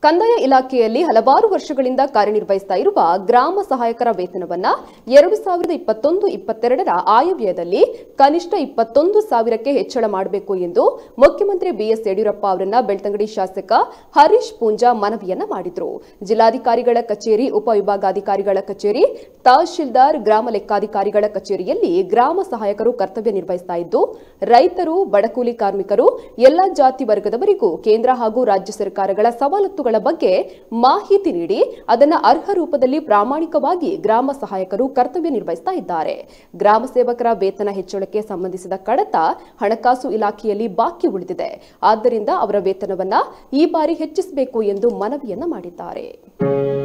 ಕಂದಾಯ ಇಲಾಖೆಯಲ್ಲಿ ಹಲವಾರು ವರ್ಷಗಳಿಂದ ಕಾರ್ಯನಿರ್ವಹಿಸ್ತಾ ಇರುವ ಗ್ರಾಮ ಸಹಾಯಕರ ವೇತನವನ್ನ ಎರಡು ಸಾವಿರದ ಇಪ್ಪತ್ತೊಂದು ಇಪ್ಪತ್ತೆರಡರ ಆಯವ್ಯಯದಲ್ಲಿ ಕನಿಷ್ಠ ಇಪ್ಪತ್ತೊಂದು ಸಾವಿರಕ್ಕೆ ಹೆಚ್ಚಳ ಮಾಡಬೇಕು ಎಂದು ಮುಖ್ಯಮಂತ್ರಿ ಬಿಎಸ್ ಯಡಿಯೂರಪ್ಪ ಅವರನ್ನ ಬೆಳ್ತಂಗಡಿ ಶಾಸಕ ಹರೀಶ್ ಪೂಂಜಾ ಮನವಿಯನ್ನ ಮಾಡಿದ್ರು ಜಿಲ್ಲಾಧಿಕಾರಿಗಳ ಕಚೇರಿ ಉಪವಿಭಾಗಾಧಿಕಾರಿಗಳ ಕಚೇರಿ ತಹಶೀಲ್ದಾರ್ ಗ್ರಾಮ ಲೆಕ್ಕಾಧಿಕಾರಿಗಳ ಕಚೇರಿಯಲ್ಲಿ ಗ್ರಾಮ ಸಹಾಯಕರು ಕರ್ತವ್ಯ ನಿರ್ವಹಿಸ್ತಾ ಇದ್ದು ರೈತರು ಬಡಕೂಲಿ ಕಾರ್ಮಿಕರು ಎಲ್ಲ ಜಾತಿ ವರ್ಗದವರಿಗೂ ಕೇಂದ್ರ ಹಾಗೂ ರಾಜ್ಯ ಸರ್ಕಾರಗಳ ಸವಲತ್ತುಗಳ ಬಗ್ಗೆ ಮಾಹಿತಿ ನೀಡಿ ಅದನ್ನ ಅರ್ಹ ರೂಪದಲ್ಲಿ ಪ್ರಾಮಾಣಿಕವಾಗಿ ಗ್ರಾಮ ಸಹಾಯಕರು ಕರ್ತವ್ಯ ನಿರ್ವಹಿಸ್ತಾ ಇದ್ದಾರೆ ಗ್ರಾಮ ಸೇವಕರ ವೇತನ ಹೆಚ್ಚಳಕ್ಕೆ ಸಂಬಂಧಿಸಿದ ಕಡತ ಹಣಕಾಸು ಇಲಾಖೆಯಲ್ಲಿ ಬಾಕಿ ಉಳಿದಿದೆ ಆದ್ದರಿಂದ ಅವರ ವೇತನವನ್ನ ಈ ಬಾರಿ ಹೆಚ್ಚಿಸಬೇಕು ಎಂದು ಮನವಿಯನ್ನ ಮಾಡಿದ್ದಾರೆ